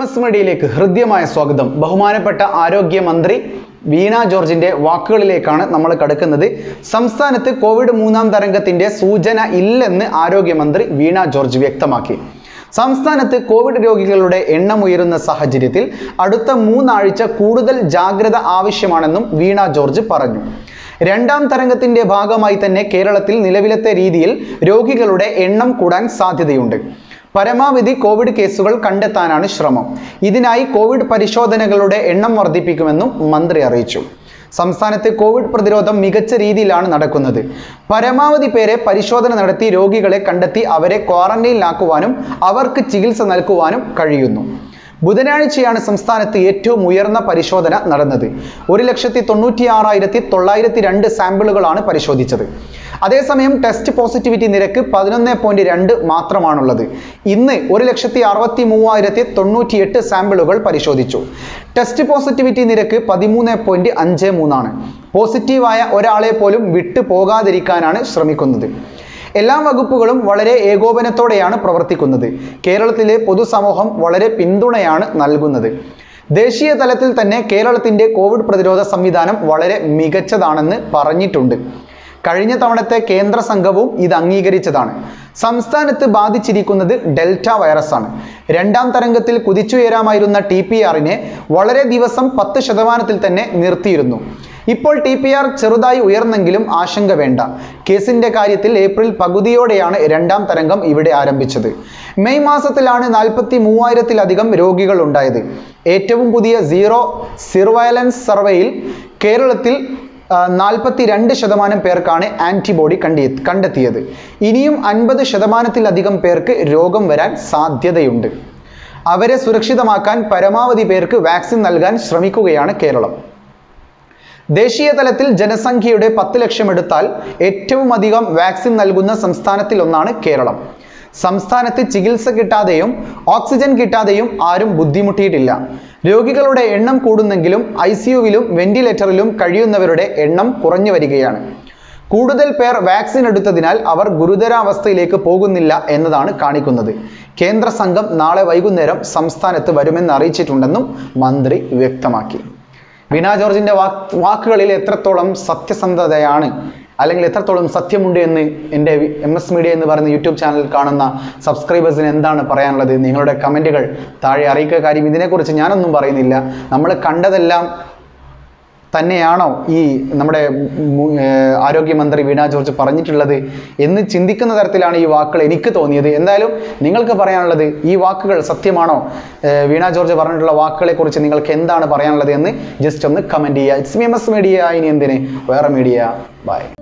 S മീഡിയയിലേക്ക് ഹൃദ്യമായ സ്വാഗതം ബഹുമാനപ്പെട്ട ആരോഗ്യമന്ത്രി വീണ ജോർജിന്റെ വാക്കുകളിലേക്കാണ് നമ്മൾ കടക്കുന്നത് സംസ്ഥാനത്ത് കോവിഡ് മൂന്നാം തരംഗത്തിന്റെ സൂചന ഇല്ലെന്ന് ആരോഗ്യമന്ത്രി വീണ ജോർജ് വ്യക്തമാക്കി സംസ്ഥാനത്ത് കോവിഡ് രോഗികളുടെ എണ്ണം ഉയരുന്ന സാഹചര്യത്തിൽ അടുത്ത മൂന്നാഴ്ച കൂടുതൽ ജാഗ്രത ആവശ്യമാണെന്നും വീണ ജോർജ് പറഞ്ഞു രണ്ടാം തരംഗത്തിന്റെ ഭാഗമായി തന്നെ കേരളത്തിൽ നിലവിലത്തെ രീതിയിൽ രോഗികളുടെ എണ്ണം കൂടാൻ സാധ്യതയുണ്ട് പരമാവധി കോവിഡ് കേസുകൾ കണ്ടെത്താനാണ് ശ്രമം ഇതിനായി കോവിഡ് പരിശോധനകളുടെ എണ്ണം വർദ്ധിപ്പിക്കുമെന്നും മന്ത്രി അറിയിച്ചു സംസ്ഥാനത്ത് കോവിഡ് പ്രതിരോധം മികച്ച രീതിയിലാണ് നടക്കുന്നത് പരമാവധി പേരെ പരിശോധന നടത്തി രോഗികളെ കണ്ടെത്തി അവരെ ക്വാറന്റൈനിലാക്കുവാനും അവർക്ക് ചികിത്സ നൽകുവാനും കഴിയുന്നു ബുധനാഴ്ചയാണ് സംസ്ഥാനത്ത് ഏറ്റവും ഉയർന്ന പരിശോധന നടന്നത് ഒരു ലക്ഷത്തി തൊണ്ണൂറ്റി ആറായിരത്തി തൊള്ളായിരത്തി രണ്ട് സാമ്പിളുകളാണ് പരിശോധിച്ചത് അതേസമയം ടെസ്റ്റ് പോസിറ്റിവിറ്റി നിരക്ക് പതിനൊന്ന് പോയിന്റ് രണ്ട് മാത്രമാണുള്ളത് ഇന്ന് ഒരു ലക്ഷത്തി അറുപത്തി മൂവായിരത്തി തൊണ്ണൂറ്റി എട്ട് സാമ്പിളുകൾ പരിശോധിച്ചു ടെസ്റ്റ് പോസിറ്റിവിറ്റി നിരക്ക് പതിമൂന്ന് പോയിന്റ് അഞ്ച് മൂന്നാണ് പോസിറ്റീവായ ഒരാളെ പോലും വിട്ടു പോകാതിരിക്കാനാണ് ശ്രമിക്കുന്നത് എല്ലാ വകുപ്പുകളും വളരെ ഏകോപനത്തോടെയാണ് പ്രവർത്തിക്കുന്നത് കേരളത്തിലെ പൊതുസമൂഹം വളരെ പിന്തുണയാണ് നൽകുന്നത് ദേശീയ തലത്തിൽ തന്നെ കേരളത്തിന്റെ കോവിഡ് പ്രതിരോധ സംവിധാനം വളരെ മികച്ചതാണെന്ന് പറഞ്ഞിട്ടുണ്ട് കഴിഞ്ഞ തവണത്തെ കേന്ദ്ര സംഘവും ഇത് അംഗീകരിച്ചതാണ് സംസ്ഥാനത്ത് ബാധിച്ചിരിക്കുന്നത് ഡെൽറ്റ വൈറസ് ആണ് രണ്ടാം തരംഗത്തിൽ കുതിച്ചുയരാമായിരുന്ന ടി പി ആറിനെ വളരെ ദിവസം പത്ത് ശതമാനത്തിൽ തന്നെ നിർത്തിയിരുന്നു ഇപ്പോൾ ടി പി ആർ ചെറുതായി ഉയർന്നെങ്കിലും ആശങ്ക വേണ്ട കേസിന്റെ കാര്യത്തിൽ ഏപ്രിൽ പകുതിയോടെയാണ് രണ്ടാം തരംഗം ഇവിടെ ആരംഭിച്ചത് മെയ് മാസത്തിലാണ് നാൽപ്പത്തി മൂവായിരത്തിലധികം രോഗികൾ ഉണ്ടായത് ഏറ്റവും പുതിയ സീറോ സിർവയലൻസ് സർവേയിൽ കേരളത്തിൽ നാൽപ്പത്തി രണ്ട് ശതമാനം പേർക്കാണ് ആന്റിബോഡി കണ്ടി കണ്ടെത്തിയത് ഇനിയും അൻപത് ശതമാനത്തിലധികം പേർക്ക് രോഗം വരാൻ സാധ്യതയുണ്ട് അവരെ സുരക്ഷിതമാക്കാൻ പരമാവധി പേർക്ക് വാക്സിൻ നൽകാൻ ശ്രമിക്കുകയാണ് കേരളം ദേശീയ തലത്തിൽ ജനസംഖ്യയുടെ പത്ത് ലക്ഷം എടുത്താൽ ഏറ്റവും അധികം വാക്സിൻ നൽകുന്ന സംസ്ഥാനത്തിൽ ഒന്നാണ് കേരളം സംസ്ഥാനത്ത് ചികിത്സ കിട്ടാതെയും ഓക്സിജൻ കിട്ടാതെയും ആരും ബുദ്ധിമുട്ടിയിട്ടില്ല രോഗികളുടെ എണ്ണം കൂടുന്നെങ്കിലും ഐ സിയുവിലും വെന്റിലേറ്ററിലും കഴിയുന്നവരുടെ എണ്ണം കുറഞ്ഞു വരികയാണ് കൂടുതൽ പേർ വാക്സിൻ എടുത്തതിനാൽ അവർ ഗുരുതരാവസ്ഥയിലേക്ക് പോകുന്നില്ല എന്നതാണ് കാണിക്കുന്നത് കേന്ദ്ര സംഘം നാളെ വൈകുന്നേരം സംസ്ഥാനത്ത് വരുമെന്ന് അറിയിച്ചിട്ടുണ്ടെന്നും മന്ത്രി വ്യക്തമാക്കി വീണ ജോർജിന്റെ വാക്കുകളിൽ എത്രത്തോളം സത്യസന്ധതയാണ് അല്ലെങ്കിൽ എത്രത്തോളം സത്യമുണ്ട് എന്ന് എൻ്റെ എം എസ് മീഡിയ എന്ന് പറയുന്ന യൂട്യൂബ് ചാനൽ കാണുന്ന സബ്സ്ക്രൈബേഴ്സിന് എന്താണ് പറയാനുള്ളത് നിങ്ങളുടെ കമൻറ്റുകൾ താഴെ അറിയിക്കുക കാര്യം ഇതിനെക്കുറിച്ച് ഞാനൊന്നും പറയുന്നില്ല നമ്മൾ കണ്ടതെല്ലാം തന്നെയാണോ ഈ നമ്മുടെ ആരോഗ്യമന്ത്രി വീണ ജോർജ് പറഞ്ഞിട്ടുള്ളത് എന്ന് ചിന്തിക്കുന്ന തരത്തിലാണ് ഈ വാക്കുകൾ എനിക്ക് തോന്നിയത് എന്തായാലും നിങ്ങൾക്ക് പറയാനുള്ളത് ഈ വാക്കുകൾ സത്യമാണോ വീണ ജോർജ് പറഞ്ഞിട്ടുള്ള വാക്കുകളെ കുറിച്ച് നിങ്ങൾക്ക് എന്താണ് പറയാനുള്ളത് എന്ന് ജസ്റ്റ് ഒന്ന് കമൻറ്റ് ചെയ്യുക it's me M S media ഇനി എന്തിന് വേറെ മീഡിയ ബൈ